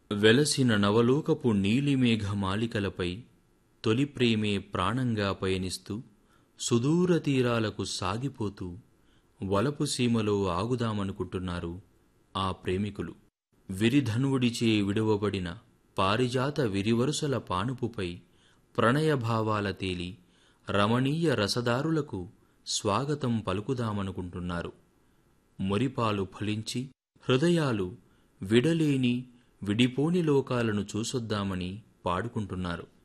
వెలసిన నవలోకపు నీలిమేఘమాలికలపై తొలి ప్రేమే ప్రాణంగా పయనిస్తూ సుదూర తీరాలకు సాగిపోతూ వలపు సీమలో ఆగుదామనుకుంటున్నారు ఆ ప్రేమికులు విరిధనువుడిచే విడువబడిన పారిజాత విరివరుసల పానుపుపై ప్రణయభావాల తేలి రమణీయ రసదారులకు స్వాగతం పలుకుదామనుకుంటున్నారు మురిపాలు ఫలించి హృదయాలు విడలేని విడిపోని లోకాలను చూసొద్దామని పాడుకుంటున్నారు